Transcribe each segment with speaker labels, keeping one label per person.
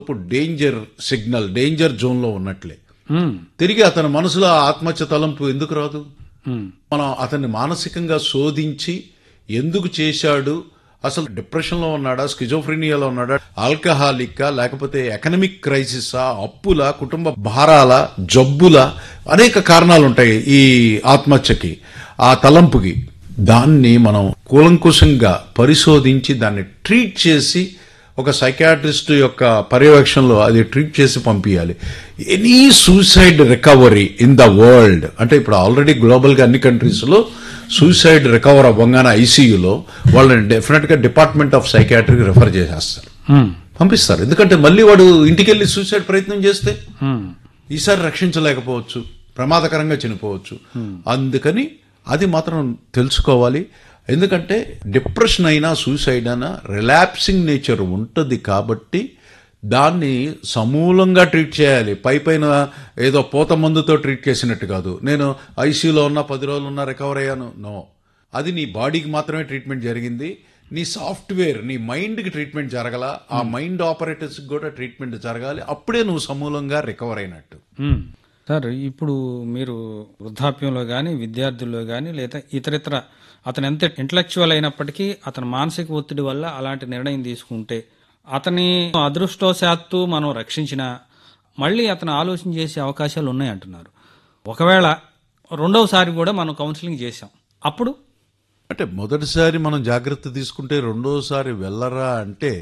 Speaker 1: ఇప్పుడు danger signal danger zone లో ఉన్నట్లే
Speaker 2: ఉమ్,
Speaker 1: తిరిగి అతని మనసులో ఆ ఆత్మహత్య తలంపు ఎందుకు రాదు
Speaker 2: ఉమ్,
Speaker 1: మనం అతన్ని మానసికంగా శోధించి ఎందుకు చేశాడు అసలు డిప్రెషన్ లో ఉన్నాడా స్కిజోఫ్రీనియాలో ఉన్నాడా ఆల్కహాలిక్ లేకపోతే ఎకనమిక్ క్రైసిసా అప్పుల కుటుంబ భారాల జబ్బుల అనేక కారణాలు ఉంటాయి ఈ ఆత్మహత్యకి ఆ తలంపుకి దాన్ని మనం కూలంకుశంగా పరిశోధించి దాన్ని ట్రీట్ చేసి ఒక సైకాట్రిస్ట్ యొక్క పర్యవేక్షణలో అది ట్రీట్ చేసి పంపించాలి any suicide recovery in the world అంటే ఇప్పుడు ఆల్రెడీ గ్లోబల్ గా అన్ని కంట్రీస్ లో సూసైడ్ రికవర్ అవ్వగానే ఐసీయూలో వాళ్ళని డెఫినెట్ గా డిపార్ట్మెంట్ ఆఫ్ సైకాట్రీకి రిఫర్ చేసేస్తారు
Speaker 2: ఉమ్,
Speaker 1: పంపిస్తారు ఎందుకంటే మళ్ళీ వాడు ఇంటికి వెళ్ళి సూసైడ్ ప్రయత్నం చేస్తే
Speaker 2: ఉమ్,
Speaker 1: ఈసారి రక్షించలేకపోవచ్చు ప్రమాదకరంగా చనిపోవచ్చు అందుకని అది మాత్రం తెలుసుకోవాలి ఎందుకంటే డిప్రెషన్ అయినా సూసైడ్ అయినా రిలాప్సింగ్ నేచర్ ఉంటుంది కాబట్టి దాన్ని సమూలంగా ట్రీట్ చేయాలి పై పైన ఏదో పూత మందుతో ట్రీట్ చేసినట్టు కాదు నేను ఐసీయూలో ఉన్న పది రోజులు ఉన్నా రికవర్ అయ్యాను నో అది నీ బాడీకి మాత్రమే ట్రీట్మెంట్ జరిగింది నీ సాఫ్ట్వేర్ నీ మైండ్కి ట్రీట్మెంట్ జరగల ఆ మైండ్ ఆపరేటర్స్కి కూడా ట్రీట్మెంట్ జరగాలి అప్పుడే నువ్వు సమూలంగా రికవర్ అయినట్టు
Speaker 2: ఉమ్. సార్ ఇప్పుడు మీరు వృద్ధాప్యంలో కానీ విద్యార్థుల్లో కానీ లేదా ఇతరితర అతను ఎంత ఇంటలెక్చువల్ అయినప్పటికీ అతని మానసిక ఒత్తిడి వల్ల అలాంటి నిర్ణయం తీసుకుంటే అతని అదృష్టవశాత్తు మనం రక్షించిన మళ్ళీ అతను ఆలోచన చేసే అవకాశాలు ఉన్నాయి అంటున్నారు ఒకవేళ రెండవసారి కూడా మనం కౌన్సిలింగ్ చేశాం అప్పుడు
Speaker 1: అంటే మొదటిసారి మనం జాగ్రత్త తీసుకుంటే రెండోసారి వెళ్ళరా అంటే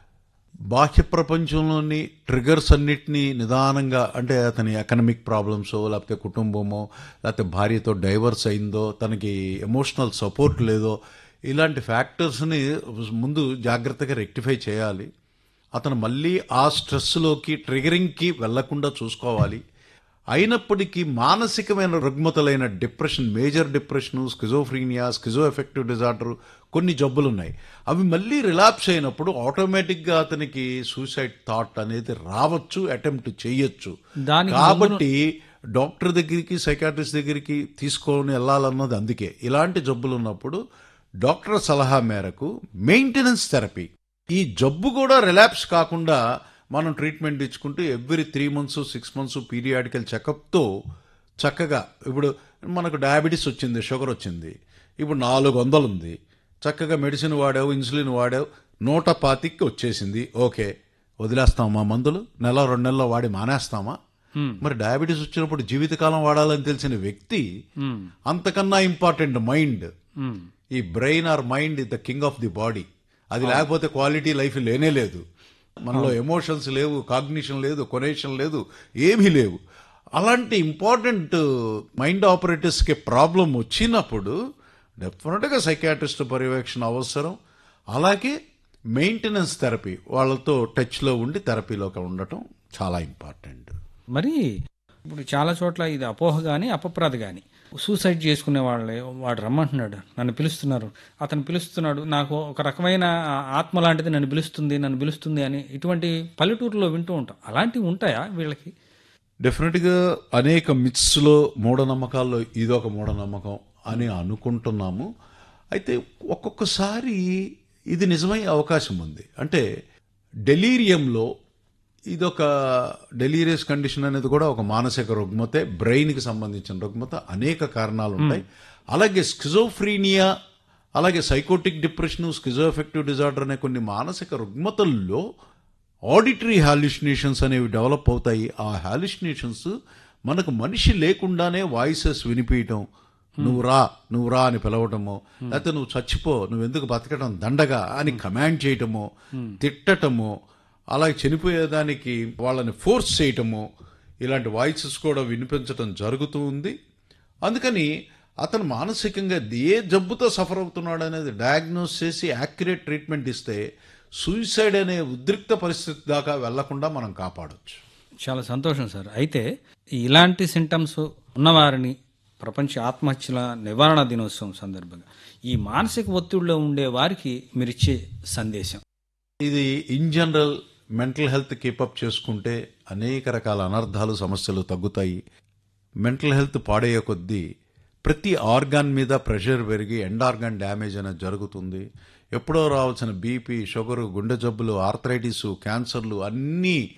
Speaker 1: బాహ్య ప్రపంచంలోని ట్రిగర్స్ అన్నిటినీ నిదానంగా అంటే అతని ఎకనమిక్ ప్రాబ్లమ్స్ లేకపోతే కుటుంబమో లేకపోతే భార్యతో డైవర్స్ అయిందో తనకి ఎమోషనల్ సపోర్ట్ లేదో ఇలాంటి ఫ్యాక్టర్స్ని ముందు జాగ్రత్తగా రెక్టిఫై చేయాలి అతను మళ్ళీ ఆ స్ట్రెస్లోకి ట్రిగరింగ్కి వెళ్లకుండా చూసుకోవాలి అయినప్పటికీ మానసికమైన రుగ్మతలైన depression major depression schizophrenia schizoaffective disorder కొన్ని జబ్బులు ఉన్నాయి అవి మళ్ళీ రిలాప్స్ అయినప్పుడు ఆటోమేటిక్గా అతనికి సూసైడ్ థాట్ అనేది రావచ్చు అటెంప్ట్ చేయొచ్చు
Speaker 2: దానికి
Speaker 1: కాబట్టి డాక్టర్ దగ్గరికి సైకాట్రిస్ట్ దగ్గరికి తీసుకొని వెళ్ళాలన్నది అందుకే ఇలాంటి జబ్బులు ఉన్నప్పుడు డాక్టర్ సలహా మేరకు మెయింటెనెన్స్ థెరపీ ఈ జబ్బు కూడా రిలాప్స్ కాకుండా మనం ట్రీట్మెంట్ ఇచ్చుకుంటూ every three months six months periodical చెకప్తో చక్కగా ఇప్పుడు మనకు డయాబెటీస్ వచ్చింది షుగర్ వచ్చింది ఇప్పుడు నాలుగు వందలు ఉంది చక్కగా మెడిసిన్ వాడావు ఇన్సులిన్ వాడావు నూట పాతికి వచ్చేసింది ఓకే వదిలేస్తామా మందులు నెల రెండు నెలల్లో వాడి మానేస్తామా మరి డయాబెటీస్ వచ్చినప్పుడు జీవితకాలం వాడాలని తెలిసిన వ్యక్తి
Speaker 2: ఉమ్,
Speaker 1: అంతకన్నా ఇంపార్టెంట్ మైండ్
Speaker 2: ఉమ్,
Speaker 1: ఈ brain or mind the king of the body అది లేకపోతే క్వాలిటీ లైఫ్ లేనే లేదు మనలో ఎమోషన్స్ లేవు కాగ్నిషన్ లేదు కొనేషన్ లేదు ఏమీ లేవు అలాంటి ఇంపార్టెంట్ మైండ్ ఆపరేటర్స్కి ప్రాబ్లం వచ్చినప్పుడు డెఫినెట్గా సైకాట్రిస్ట్ పర్యవేక్షణ అవసరం అలాగే మెయింటెనెన్స్ థెరపీ వాళ్ళతో టచ్లో ఉండి థెరపీలోకి ఉండటం చాలా ఇంపార్టెంట్
Speaker 2: మరి ఇప్పుడు చాలా చోట్ల ఇది అపోహ కానీ అపప్రాధ కానీ సూసైడ్ చేసుకునే వాళ్ళే వాడు రమ్మంటున్నాడు నన్ను పిలుస్తున్నారు అతను పిలుస్తున్నాడు నాకు ఒక రకమైన ఆత్మ లాంటిది నన్ను పిలుస్తుంది నన్ను పిలుస్తుంది అని ఇటువంటి పల్లెటూరులో వింటూ ఉంటాం అలాంటివి ఉంటాయా వీళ్ళకి
Speaker 1: డెఫినెట్గా అనేక మిత్స్లో మూఢనమ్మకాల్లో ఇదొక మూఢనమ్మకం అని అనుకుంటున్నాము అయితే ఒక్కొక్కసారి ఇది నిజమయ్యే అవకాశం ఉంది అంటే డెలీరియంలో ఇదొక డెలీరియస్ కండిషన్ అనేది కూడా ఒక మానసిక రుగ్మతే బ్రెయిన్కి సంబంధించిన రుగ్మత అనేక కారణాలు ఉంటాయి అలాగే స్కిజోఫ్రీనియా అలాగే psychotic depression schizoaffective disorder అనే కొన్ని మానసిక రుగ్మతల్లో ఆడిటరీ హాల్యుసినేషన్స్ అనేవి డెవలప్ అవుతాయి ఆ హాల్యుసినేషన్స్ మనకు మనిషి లేకుండానే వాయిసెస్ వినిపించటం నువ్వు రా నువ్వు రా అని పిలవటమో లేకపోతే నువ్వు చచ్చిపో నువ్వు ఎందుకు బతకడం దండగా అని కమాండ్ చేయటమో తిట్టటమో అలాగే చనిపోయేదానికి వాళ్ళని ఫోర్స్ చేయటము ఇలాంటి వాయిసెస్ కూడా వినిపించటం జరుగుతూ ఉంది అందుకని అతను మానసికంగా ఏ జబ్బుతో సఫర్ అవుతున్నాడు అనేది డయాగ్నోస్ చేసి యాక్యురేట్ ట్రీట్మెంట్ ఇస్తే సూసైడ్ అనే ఉద్రిక్త పరిస్థితి దాకా వెళ్లకుండా మనం కాపాడొచ్చు
Speaker 2: చాలా సంతోషం సార్ అయితే ఇలాంటి సింటమ్స్ ఉన్నవారిని ప్రపంచ ఆత్మహత్యల నివారణ దినోత్సవం సందర్భంగా ఈ మానసిక ఒత్తిడిలో ఉండే వారికి మీరిచ్చే సందేశం
Speaker 1: ఇది in general mental health keep up చేసుకుంటే అనేక రకాల అనర్థాలు సమస్యలు తగ్గుతాయి మెంటల్ హెల్త్ పాడయ్యే కొద్దీ ప్రతి ఆర్గాన్ మీద ప్రెషర్ పెరిగి ఎండ్ ఆర్గాన్ డ్యామేజ్ అనేది జరుగుతుంది ఎప్పుడో రావాల్సిన బీపీ షుగరు గుండె జబ్బులు ఆర్థరైటిస్ క్యాన్సర్లు అన్నీ